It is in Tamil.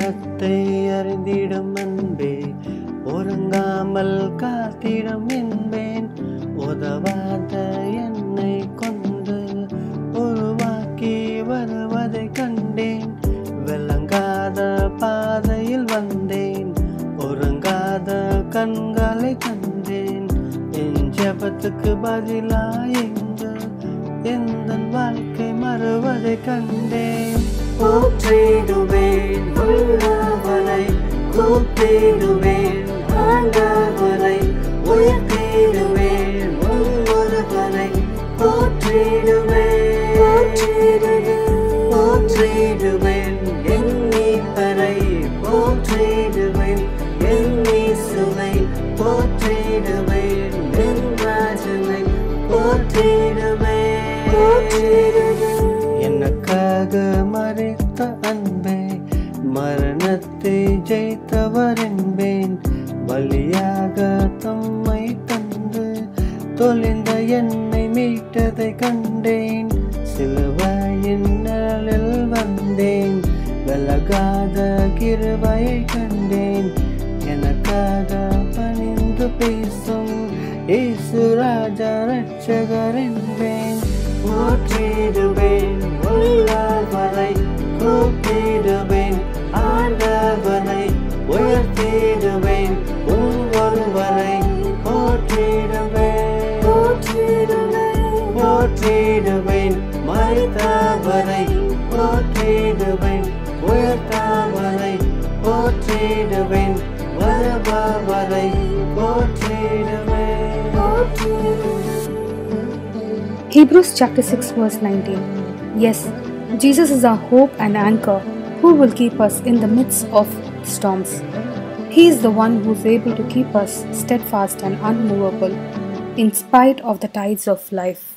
மரணத்தை அறிந்திடும் அன்பே உறங்காமல் காத்திடும் என்பேன் உதவாத என்னை கொண்டு உருவாக்கி வருவதை கண்டேன் விளங்காத பாதையில் வந்தேன் உறங்காத கண்களை தந்தேன் என் ஜபத்துக்கு பதிலாய் எங்கு எந்த வாழ்க்கை மறுவதை கண்டேன் போற்றிடுவேன் உள்ளவரை கூப்பிடுவேன் ஆண்டவரை உயர்த்திடுவேன் ஒவ்வொருவரை போற்றிடுவேன் போற்றிடுவேன் எண்ணீப்பரை போற்றிடுவேன் எண்ணீசுவை போற்றிடுவேன் என் ராஜனை போற்றிடுவேன் எனக்காக மறைத்த அன்பே மரணத்தை ஜெயித்தவர் என்பேன் பலியாக தம்மை தந்து தொலைந்த என்னை மீட்டதை கண்டேன் சிலுவையின் நிழலில் வந்தேன் விலகாத கிருபையை கண்டேன் எனக்காக பணிந்து பேசும் இயேசு ராஜா ரட்சகர் என்பேன் போற்றிடுவேன் உள்ளவரை கூப்பிடுவேன் ஆண்டவரை உயர்த்திடுவேன் ஒவ்வொருவரை போற்றிடுவேன் போற்றிடுவேன் மறைத்தவரை போற்றிடுவேன் உயர்த்தவரை போற்றிடுவேன் வருபவரை போற்றிடுவேன் Hebrews chapter 6 verse 19. Yes, Jesus is our hope and anchor who will keep us in the midst of storms. He is the one who is able to keep us steadfast and unmovable in spite of the tides of life.